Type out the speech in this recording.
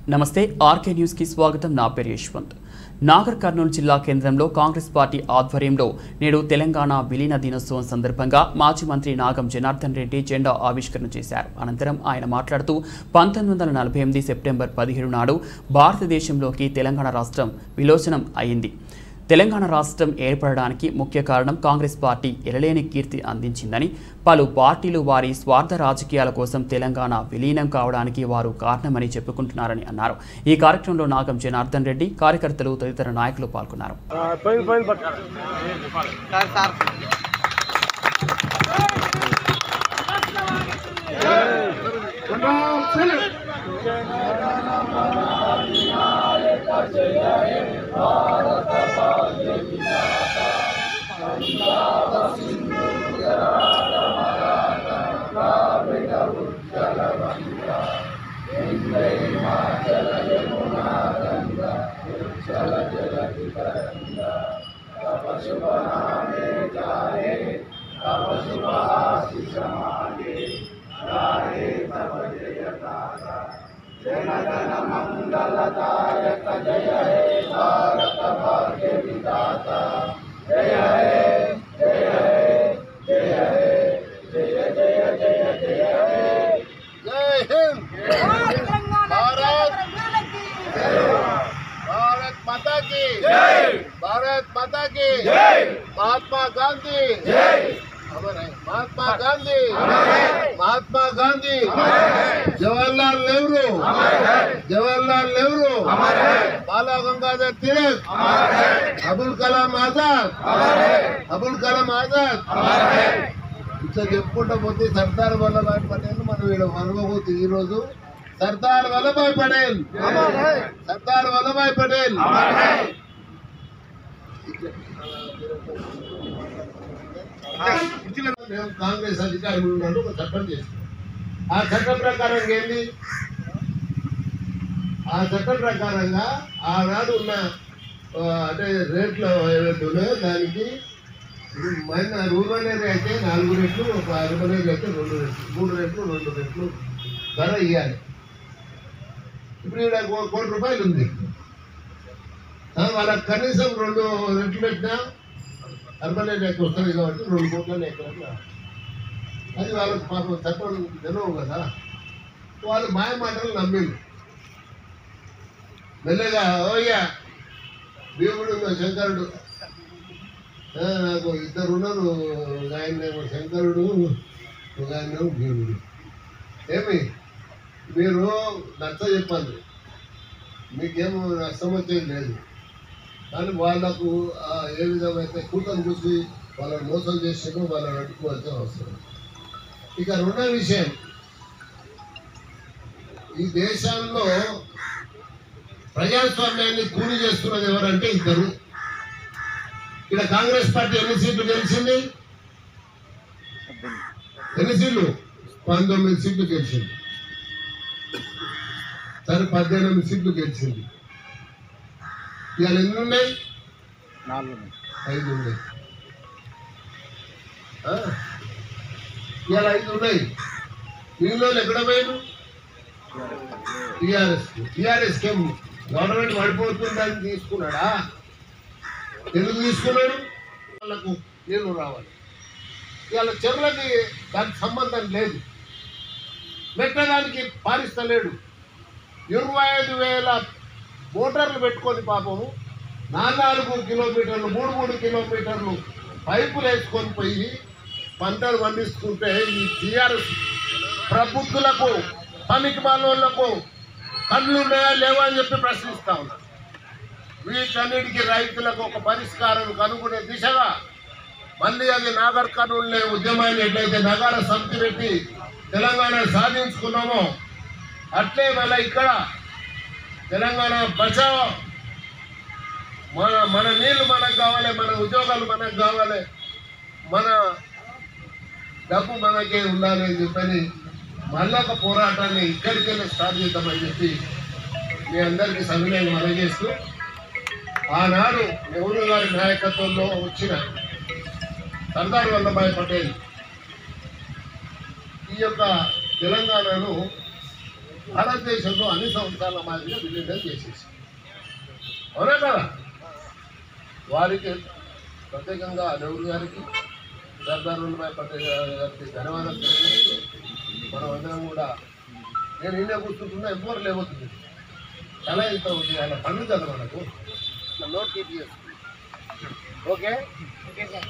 నమస్తే RK news కి స్వాగతం నా పేరు యశ్వంత్ నాగర్ కర్నూలు జిల్లా కేంద్రంలో కాంగ్రెస్ పార్టీ ఆధ్వర్యంలో నేడు తెలంగాణ విలీన దినోత్సవం సందర్భంగా మాజీ మంత్రి నాగం జనార్దన్ రెడ్డి జెండా ఆవిష్కరణ చేశారు అనంతరం ఆయన మాట్లాడుతూ పంతొమ్మిది వందల నలభై ఎనిమిది సెప్టెంబర్ పదిహేడు నాడు భారతదేశంలోకి తెలంగాణ రాష్ట్రం విలోచనం అయింది తెలంగాణ రాష్ట్రం ఏర్పడడానికి ముఖ్య కారణం కాంగ్రెస్ పార్టీ ఎలలేని కీర్తి అందించిందని పలు పార్టీలు వారి స్వార్థ రాజకీయాల కోసం తెలంగాణ విలీనం కావడానికి వారు కారణమని చెప్పుకుంటున్నారని అన్నారు ఈ కార్యక్రమంలో నాగం జనార్దన్ రెడ్డి కార్యకర్తలు తదితర నాయకులు పాల్గొన్నారు పోయింది పోయింది పట్టు జై హింద్ భారత్ భారత్ మాతా की भारत माता की महात्मा गांधी अमर है महात्मा गांधी महात्मा गांधी जवाहरलाल नेहरू जवाहरलाल नेहरू बाला गंगाधर तिलक अबुल कलाम आजाद అబుల్ కలాం ఆజాద్ ఇట్లా చెప్పుకుంటా పోతే సర్దార్ వల్లభాయ్ పటేల్ మనం వీళ్ళ మరవబోతు ఈ రోజు సర్దార్ వల్లభాయ్ పటేల్ సర్దార్ వల్లభాయ్ పటేల్ మేము కాంగ్రెస్ అధికారులు ఉన్నాడు ఒక చట్టం చేస్తాం ఆ చట్టం ప్రకారం ఏంది ఆ చట్టం ప్రకారంగా ఆనాడు ఉన్న ఆ, అంటే రేట్లు ఏవైతే ఉన్నాయో దానికి ఇప్పుడు మన రూరల్ ఏరియా అయితే నాలుగు రెట్లు ఒక అర్బన్ ఏరియా అయితే రెండు రెట్లు మూడు రెట్లు రెండు రెట్లు ధర ఇవ్వాలి ఇప్పుడు ఇక్కడ కో- కోటి రూపాయలు ఉంది ఆ, వాళ్ళకి కనీసం రెండు రెట్లు పెట్టినా అర్బన్ ఏరియాకి వస్తుంది కాబట్టి రెండు కోట్ల ఎక్కడ అది వాళ్ళకి పాపం చట్టం తెలియవు కదా వాళ్ళు మాయ మాటలు నమ్మింది మెల్లగా ఓయ్యా భీముడు ఇంకా శంకరుడు ఆ, నాకు ఇద్దరు ఉన్నారు ఒక ఆయనేమో శంకరుడు ఒక ఆయనేమో భీముడు ఏమి మీరు నచ్చ చెప్పాలి మీకేమో నష్టం వచ్చేది లేదు కానీ వాళ్ళకు ఆ, ఏ విధమైతే కూటమి చూసి వాళ్ళని మోసం చేసినో వాళ్ళని అడ్డుకోవాల్సిన అవసరం ఇక రెండో విషయం ఈ దేశంలో ప్రజాస్వామ్యాన్ని కూలి చేస్తున్నది ఎవరంటే ఇద్దరు ఇక్కడ కాంగ్రెస్ పార్టీ ఎన్ని సీట్లు గెలిచింది ఎన్ని సీట్లు పంతొమ్మిది సీట్లు గెలిచింది సరే పద్దెనిమిది సీట్లు గెలిచింది ఇవాళ ఎన్ని ఉన్నాయి ఐదు ఉన్నాయి ఆ? ఇవాళ ఐదు ఉన్నాయి మిగిలిన వాళ్ళు ఎక్కడ పోయారు టిఆర్ఎస్ టిఆర్ఎస్ కేం గవర్నమెంట్ పడిపోతుందని తీసుకున్నాడా ఎందుకు తీసుకున్నాడు వాళ్ళకు నీళ్లు రావాలి ఇవాళ చెరువులకి దానికి సంబంధం లేదు పెట్టడానికి పారిస్తలేడు ఇరవై ఐదు వేల మోటార్లు పెట్టుకొని పాపము నాలుగు కిలోమీటర్లు మూడు మూడు కిలోమీటర్లు పైపులు వేసుకొని పోయి పంటలు పండిస్తుంటే ఈ టీఆర్ఎస్ ప్రబుద్ధులకు పనికి మాలోళ్లకు కళ్ళు ఉన్నాయా లేవా అని చెప్పి ప్రశ్నిస్తా ఉన్నా వీటన్నిటికీ రైతులకు ఒక పరిష్కారం కనుగొనే దిశగా మళ్ళీ అది నాగర్ కర్నూలునే ఉద్యమాన్ని ఎట్లయితే నగార సమితి పెట్టి తెలంగాణ సాధించుకున్నామో అట్లే మళ్ళీ ఇక్కడ తెలంగాణ బచావో మన మన నీళ్లు మనకు కావాలి మన ఉద్యోగాలు మనకు కావాలి మన డబ్బు మనకే ఉండాలి అని చెప్పని మళ్ళీ ఒక పోరాటాన్ని ఇక్కడికెళ్ళి స్టార్ట్ చేద్దామని చెప్పి మీ అందరికీ సవినయం మనగేస్తూ ఆనాడు నెహ్రూ గారి నాయకత్వంలో వచ్చిన సర్దార్ వల్లభాయ్ పటేల్ ఈ యొక్క తెలంగాణను భారతదేశంలో అన్ని సంవత్సరాల మాదిరిగా విలీనం చేసేసి అవునా కదా వారికి ప్రత్యేకంగా నెహ్రూ గారికి సర్దార్ వల్లభాయ్ పటేల్ గారికి ధన్యవాదాలు తెలియజేస్తూ మనం అందరం కూడా నేను ఇండియా కూర్చుంటున్నా ఎవ్వరు లేవద్దు చాలా ఇంత ఉంది ఆయన పండుగ కదా మనకు నోట్ కీప్ చేసుకోండి ఓకే